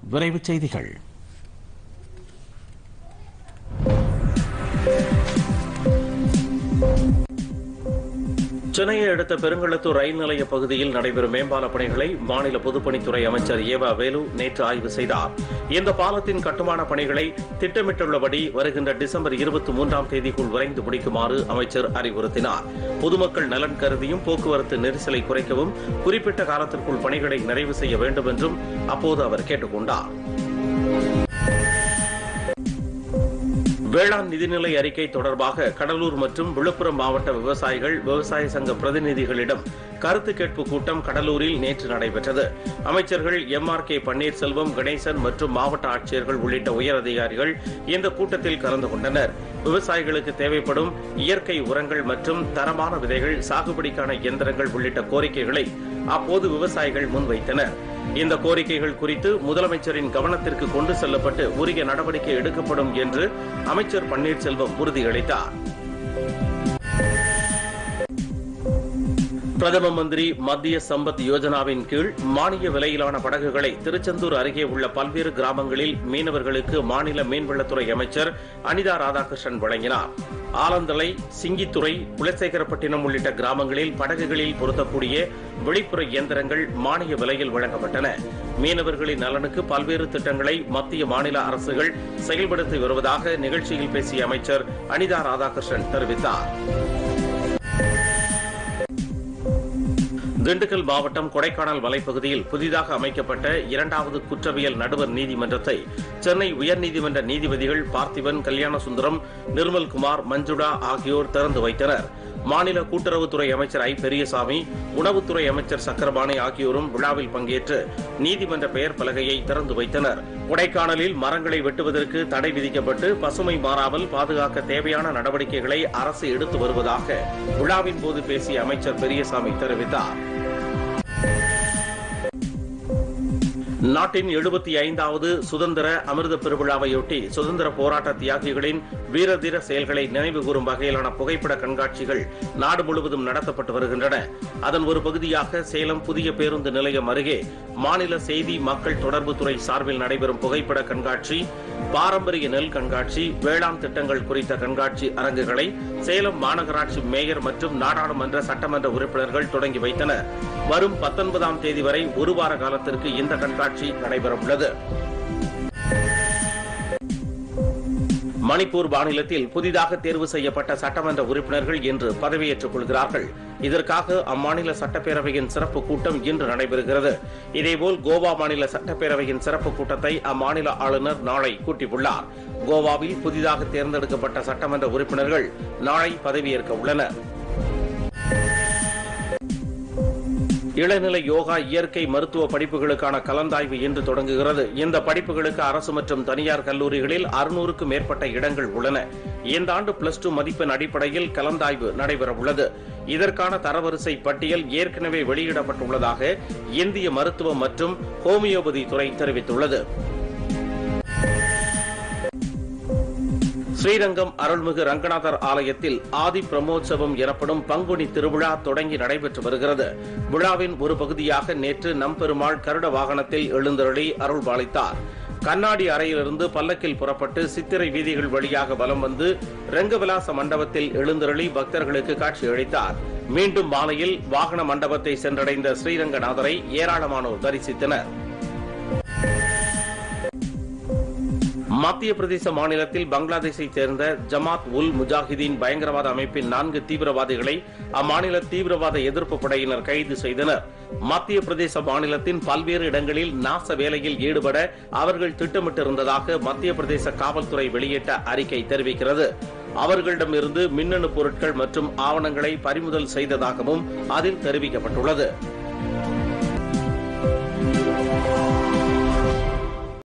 விரைவுச் செய்திகள் சென்னையை அடுத்த பெருங்களத்தூர் ரயில் நிலைய பகுதியில் நடைபெறும் மேம்பால பணிகளை மாநில பொதுப்பணித்துறை அமைச்சர் ஏவா வேலு நேற்று ஆய்வு செய்தார் இந்த பாலத்தின் கட்டுமான பணிகளை திட்டமிட்டுள்ளபடி வருகின்ற டிசம்பர் இருபத்தி மூன்றாம் தேதிக்குள் விரைந்து முடிக்குமாறு அமைச்சர் அறிவுறுத்தினார் பொதுமக்கள் நலன் கருதியும் போக்குவரத்து நெரிசலை குறைக்கவும் குறிப்பிட்ட காலத்திற்குள் பணிகளை நிறைவு செய்ய வேண்டும் என்றும் அப்போது அவர் கேட்டுக் கொண்டார் வேளாண் நிதிநிலை அறிக்கை தொடர்பாக கடலூர் மற்றும் விழுப்புரம் மாவட்ட விவசாயிகள் விவசாய சங்க பிரதிநிதிகளிடம் கருத்து கேட்பு கூட்டம் கடலூரில் நேற்று நடைபெற்றது அமைச்சர்கள் M R K Panneerselvam Ganesan மற்றும் மாவட்ட ஆட்சியர்கள் உள்ளிட்ட உயர் அதிகாரிகள் இந்த கூட்டத்தில் கலந்து கொண்டனர் விவசாயிகளுக்கு தேவைப்படும் இயற்கை உரங்கள் மற்றும் தரமான விதைகள் சாகுபடிக்கான இயந்திரங்கள் உள்ளிட்ட கோரிக்கைகளை அப்போது விவசாயிகள் முன்வைத்தனர் இந்த கோரிக்கைகள் குறித்து முதலமைச்சரின் கவனத்திற்கு கொண்டு செல்லப்பட்டு உரிய நடவடிக்கை எடுக்கப்படும் என்று அமைச்சர் பன்னீர்செல்வம் உறுதியளித்தார் பிரதம மந்திரி மத்திய சம்பத் யோஜனாவின் கீழ் மானிய விலையிலான படகுகளை திருச்செந்தூர் அருகே உள்ள பல்வேறு கிராமங்களில் மீனவர்களுக்கு மாநில மீன்வளத்துறை அமைச்சர் அனிதா ராதாகிருஷ்ணன் வழங்கினார் ஆலந்தலை சிங்கித்துறை குலசேகரப்பட்டினம் உள்ளிட்ட கிராமங்களில் படகுகளில் பொருத்தக்கூடிய வெளிப்புற இயந்திரங்கள் மானிய விலையில் வழங்கப்பட்டன மீனவர்களின் நலனுக்கு பல்வேறு திட்டங்களை மத்திய மாநில அரசுகள் செயல்படுத்தி வருவதாக நிகழ்ச்சியில் பேசிய அமைச்சர் அனிதா ராதாகிருஷ்ணன் தெரிவித்தார் திண்டுக்கல் மாவட்டம் கொடைக்கானல் மலைப்பகுதியில் புதிதாக அமைக்கப்பட்ட இரண்டாவது குற்றவியல் நடுவர் நீதிமன்றத்தை சென்னை உயர்நீதிமன்ற நீதிபதிகள் பார்த்திபன் கல்யாணசுந்தரம் நிர்மல்குமார் மஞ்சுளா ஆகியோர் திறந்து வைத்தனர் மாநில கூட்டுறவுத்துறை அமைச்சர் ஐ பெரியசாமி உணவுத்துறை அமைச்சர் சக்கரபாணி ஆகியோரும் விழாவில் பங்கேற்று நீதிமன்ற பெயர் பலகையை திறந்து வைத்தனர் கொடைக்கானலில் மரங்களை வெட்டுவதற்கு தடை விதிக்கப்பட்டு பசுமை மாறாமல் பாதுகாக்க தேவையான நடவடிக்கைகளை அரசு எடுத்து வருவதாக விழாவின் போது பேசிய அமைச்சர் பெரியசாமி தெரிவித்தார் நாட்டின் எழுபத்தி ஐந்தாவது சுதந்திர அமிர்த பெருவிழாவையொட்டி சுதந்திர போராட்ட தியாகிகளின் வீரதீர செயல்களை நினைவுகூரும் வகையிலான புகைப்பட கண்காட்சிகள் நாடு முழுவதும் நடத்தப்பட்டு வருகின்றன அதன் ஒரு பகுதியாக சேலம் புதிய பேருந்து நிலையம் அருகே மாநில செய்தி மக்கள் தொடர்புத்துறை சார்பில் நடைபெறும் புகைப்பட கண்காட்சி பாரம்பரிய நெல் கண்காட்சி வேளாண் திட்டங்கள் குறித்த கண்காட்சி அரங்குகளை சேலம் மாநகராட்சி மேயர் மற்றும் நாடாளுமன்ற சட்டமன்ற உறுப்பினர்கள் தொடங்கி வைத்தனர் வரும் பத்தொன்பதாம் தேதி வரை ஒரு வார காலத்திற்கு இந்த கண்காட்சி நடைபெறவுள்ளது மணிப்பூர் மாநிலத்தில் புதிதாக தேர்வு செய்யப்பட்ட சட்டமன்ற உறுப்பினர்கள் இன்று பதவியேற்றுக் கொள்கிறார்கள் இதற்காக அம்மாநில சட்டப்பேரவையின் சிறப்பு கூட்டம் இன்று நடைபெறுகிறது இதேபோல் கோவா மாநில சட்டப்பேரவையின் சிறப்பு கூட்டத்தை அம்மாநில ஆளுநர் நாளை கூட்டியுள்ளார் கோவாவில் புதிதாக தேர்ந்தெடுக்கப்பட்ட சட்டமன்ற உறுப்பினர்கள் நாளை பதவியேற்க உள்ளனர் இளநிலை யோகா இயற்கை மருத்துவ படிப்புகளுக்கான கலந்தாய்வு இன்று தொடங்குகிறது இந்த படிப்புகளுக்கு அரசு மற்றும் தனியார் கல்லூரிகளில் அறுநூறுக்கும் மேற்பட்ட இடங்கள் உள்ளன இந்த ஆண்டு பிளஸ் டூ மதிப்பெண் அடிப்படையில் கலந்தாய்வு நடைபெறவுள்ளது இதற்கான தரவரிசை பட்டியல் ஏற்கனவே வெளியிடப்பட்டுள்ளதாக இந்திய மருத்துவ மற்றும் ஹோமியோபதி துறை தெரிவித்துள்ளது ஸ்ரீரங்கம் அருள்மிகு ரங்கநாதர் ஆலயத்தில் ஆதி பிரம்மோற்சவம் எனப்படும் பங்குனி திருவிழா தொடங்கி நடைபெற்று வருகிறது விழாவின் ஒரு பகுதியாக நேற்று நம்பெருமாள் கருட வாகனத்தில் எழுந்தருளி அருள் பாலித்தார் கண்ணாடி அறையிலிருந்து பல்லக்கில் புறப்பட்டு சித்திரை வீதிகள் வழியாக வலம் வந்து ரங்கவிலாச மண்டபத்தில் எழுந்தருளி பக்தர்களுக்கு காட்சியளித்தார் மீண்டும் மாலையில் வாகன மண்டபத்தை சென்றடைந்த ஸ்ரீரங்கநாதரை ஏராளமானோர் தரிசித்தனர் மத்திய பிரதேச மாநிலத்தில் பங்களாதேஷை சேர்ந்த ஜமாத் உல் முஜாஹிதீன் பயங்கரவாத அமைப்பின் நான்கு தீவிரவாதிகளை அம்மாநில தீவிரவாத எதிர்ப்பு படையினர் கைது செய்தனர் மத்திய பிரதேச மாநிலத்தின் பல்வேறு இடங்களில் நாச வேலையில் ஈடுபட அவர்கள் திட்டமிட்டிருந்ததாக மத்திய பிரதேச காவல்துறை வெளியிட்ட அறிக்கை தெரிவிக்கிறது அவர்களிடமிருந்து மின்னணு பொருட்கள் மற்றும் ஆவணங்களை பறிமுதல் செய்ததாகவும் அதில் தெரிவிக்கப்பட்டுள்ளது